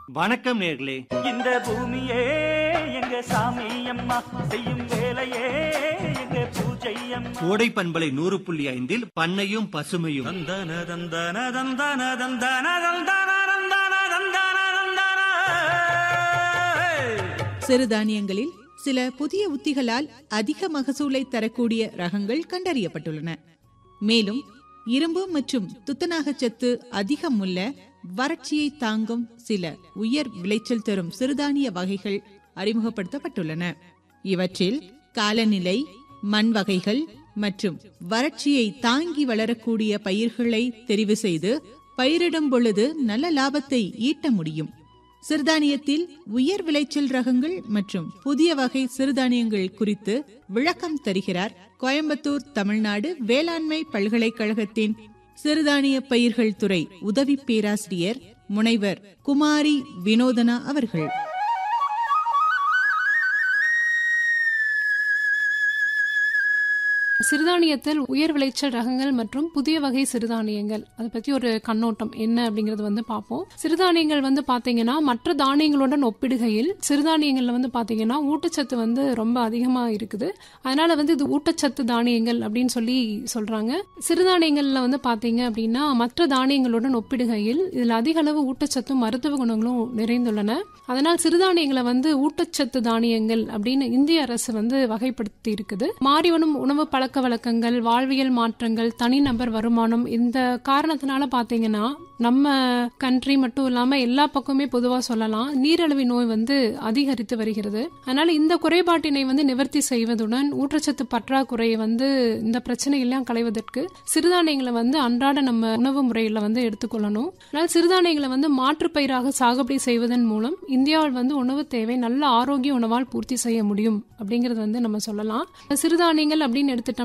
வணக்கம் நேர்களே இந்த பூமியே எங்க சாமி அம்மா செய்யும் வேலையே எங்க பூஜை அம்மா கோடை பண்பலை நூறு புள்ளி ஐந்தில் பண்ணையும் பசுமையும் தந்தன தந்தன தந்தன தந்தன தந்தன தந்தன தந்தன தந்தன சிறுதானியங்களில் சில புதிய உத்திகளால் அதிக மகசூலை தரக்கூடிய ரகங்கள் கண்டறியப்பட்டுள்ளன மேலும் இரும்பு மற்றும் துத்தநாகச் சத்து அதிகம் உள்ள வறட்சியை தாங்கும் சில உயர் விளைச்சல் தரும் சிறுதானிய வகைகள் அறிமுகப்படுத்தப்பட்டுள்ளன இவற்றில் காலநிலை மண் வகைகள் மற்றும் வறட்சியை தாங்கி வளரக்கூடிய பயிர்களை தெரிவு செய்து பயிரிடும் பொழுது நல்ல லாபத்தை ஈட்ட முடியும் சிறுதானியத்தில் உயர் விளைச்சல் ரகங்கள் மற்றும் புதிய வகை சிறுதானியங்கள் குறித்து விளக்கம் தருகிறார் கோயம்புத்தூர் தமிழ்நாடு வேளாண்மை பல்கலைக்கழகத்தின் சிறுதானிய பயிர்கள் துறை உதவி பேராசிரியர் முனைவர் குமாரி வினோதனா அவர்கள் சிறுதானியத்தில் உயர் விளைச்சல் ரகங்கள் மற்றும் புதிய வகை சிறுதானியங்கள் அதை பத்தி ஒரு கண்ணோட்டம் என்ன அப்படிங்கறது வந்து பார்ப்போம் சிறுதானியங்கள் வந்து பாத்தீங்கன்னா மற்ற தானியங்களுடன் ஒப்பிடுகையில் சிறுதானியங்கள்ல வந்து பாத்தீங்கன்னா ஊட்டச்சத்து வந்து ரொம்ப அதிகமா இருக்குது அதனால வந்து இது ஊட்டச்சத்து தானியங்கள் அப்படின்னு சொல்லி சொல்றாங்க சிறுதானியங்கள்ல வந்து பாத்தீங்க அப்படின்னா மற்ற தானியங்களுடன் ஒப்பிடுகையில் இதுல அதிக அளவு ஊட்டச்சத்தும் மருத்துவ குணங்களும் நிறைந்துள்ளன அதனால் சிறுதானியங்களை வந்து ஊட்டச்சத்து தானியங்கள் அப்படின்னு இந்திய அரசு வந்து வகைப்படுத்தி இருக்குது மாறிவரும் உணவு பழக்க வழக்கங்கள் வாழ்வியல் மாற்றங்கள் தனிநபர் வருமானம் இந்த காரணத்தினால பாத்தீங்கன்னா நம்ம கண்ட்ரி மட்டும் இல்லாம எல்லா பக்கமே பொதுவா சொல்லலாம் நீரிழிவு நோய் வந்து அதிகரித்து வருகிறது அதனால இந்த குறைபாட்டினை வந்து நிவர்த்தி செய்வதுடன் ஊட்டச்சத்து பற்றாக்குறையை வந்து இந்த பிரச்சனை எல்லாம் களைவதற்கு சிறுதானியங்களை வந்து அன்றாட நம்ம உணவு முறையில வந்து எடுத்துக்கொள்ளணும் அதனால சிறுதானியங்களை வந்து மாற்றுப் பயிராக சாகுபடி செய்வதன் மூலம் இந்தியாவில் வந்து உணவு தேவை நல்ல ஆரோக்கிய உணவால் பூர்த்தி செய்ய முடியும் அப்படிங்கறது வந்து நம்ம சொல்லலாம் சிறுதானியங்கள் அப்படின்னு எடுத்துட்டோம்